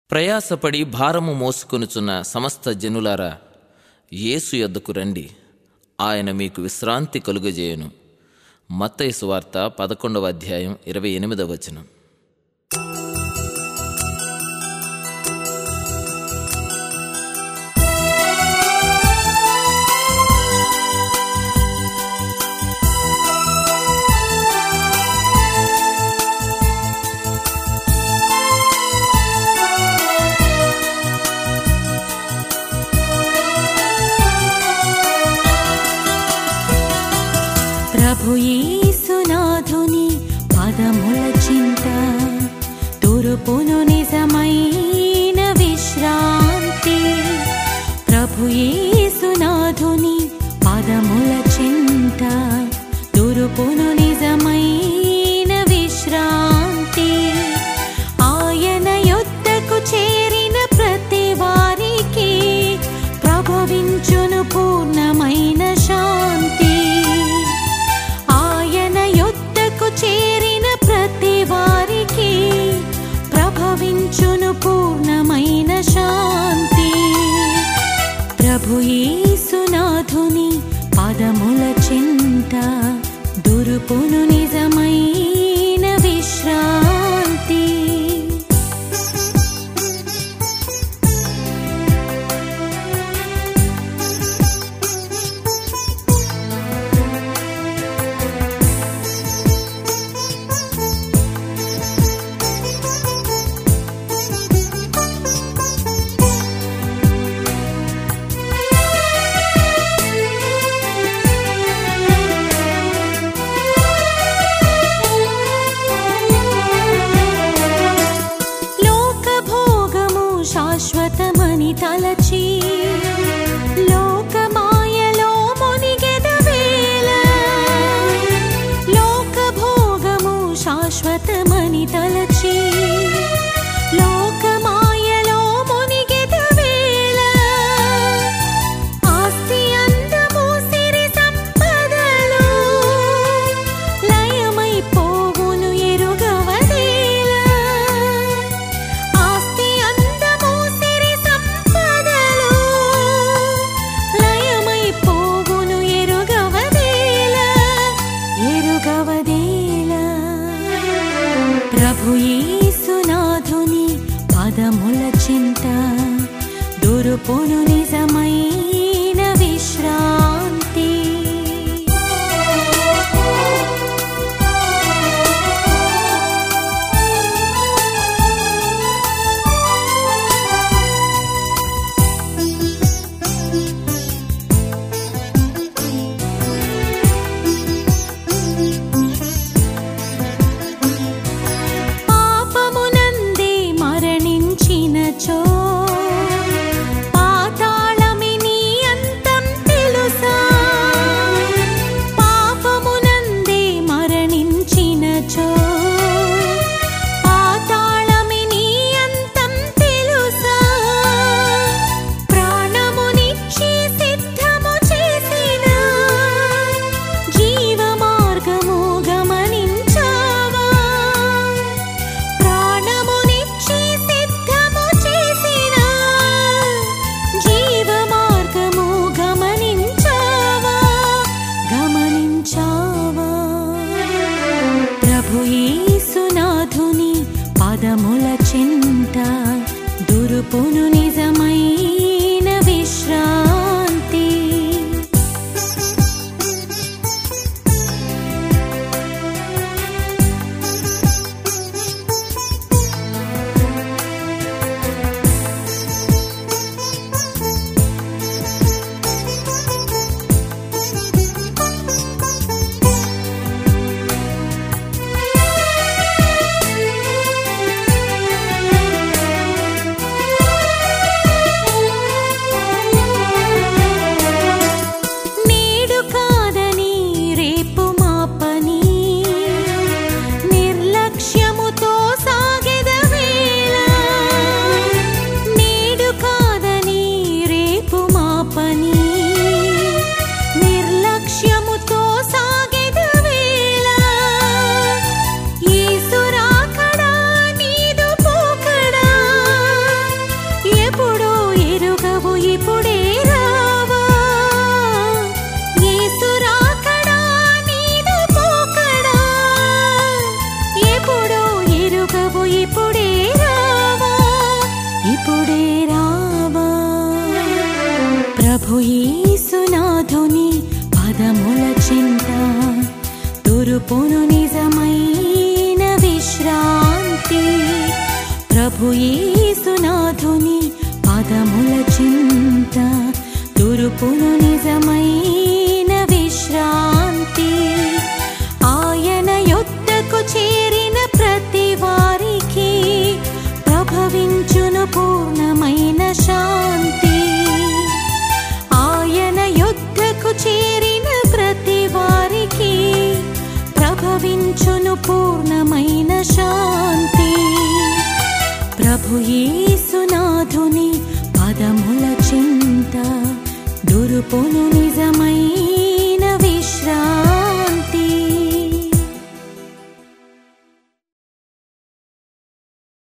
ప్రయాసపడి భారము మోసుకొనుచున్న సమస్త జనులారా యేసు యొద్దకు రండి ఆయన మీకు విశ్రాంతి కలుగజేయను మత్తయి సువార్త పదకొండవ అధ్యాయం ఇరవై ఎనిమిదవ వచనం ప్రభు యేసునాథుని పదముల చింత తూర్పును నిజమైన విశ్రాంతి ప్రభు యేసునాథుని పదముల చింత తూర్పును నిజమైన విశ్రాంతి ఆయన యొద్దకు చేరిన ప్రతి వారికి ప్రభవించును పూర్ణమైన శాంతి ఆయన యొద్దకు చేరిన ప్రతి వారికి ప్రభవించును పూర్ణమైన శాంతి ప్రభు యేసునాథుని పదముల చింత దురుపును నిజమైన విశ్రాంతి లోకభోగము శాశ్వతమని తలచి లోకమాయలో మునిగెదవేళ లోకభోగము శాశ్వతమని తలచి లోకమాయలో మునిగెదవేళ ఆస్తి అందము సిరి సంపదలు లయమైపోవును ఎరుగవదేల ఆస్తి అందము సిరి సంపదలు లయమైపోవును ఎరుగవదేల ఎరుగవదేల ప్రభు యేసునాథుని పదముల చింత దురుపును నిజమైన విశ్రాంతి పాపమునందే మరణించినచో పాతాళములో యేసునాథుని పాదముల చింత దురుపును నిజమైన విశ్రాంతి ఆయన యొద్దకు చేరిన ప్రతి వారికి ప్రభవించును పూర్ణమైన శాంతి ఆయన యొద్దకు చేరిన ప్రతి వారికి ప్రభవించును పూర్ణమైన శాంతి ప్రభు యేసునాథుని పదముల చింత దురుపును నిజమైన